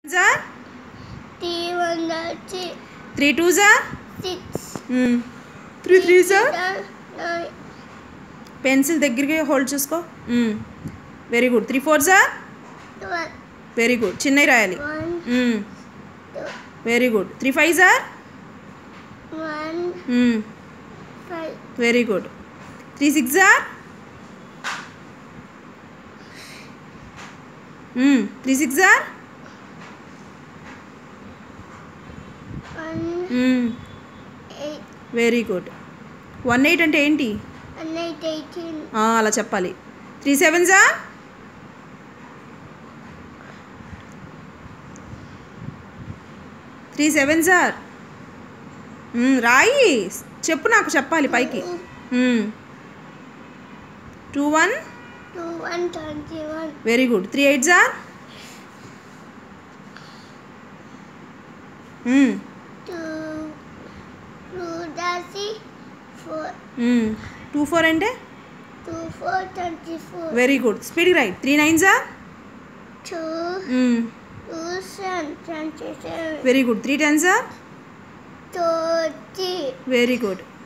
Sir Three one thirty three two sir six. Three three sir Nine, nine, pencil దగ్గరికి hold చూసుకో very good three four sir twelve, very good చిన్నవి రాయాలి one, two, very good three five sir one, five, very good three six sir three six sir one, eight, very good one eight అంటే ఏంటి and eight, eighteen, ఆ, అలా చెప్పాలి three seven sir three seven sir రాయి చెప్పు నాకు చెప్పాలి పైకి two one two, one, twenty-one, very good three eight sir two, two, thirty, four, two four అంటే two, four, twenty-four, very good speed right three nine sir two, two, seven, twenty-seven, very good three ten sir thirty, very good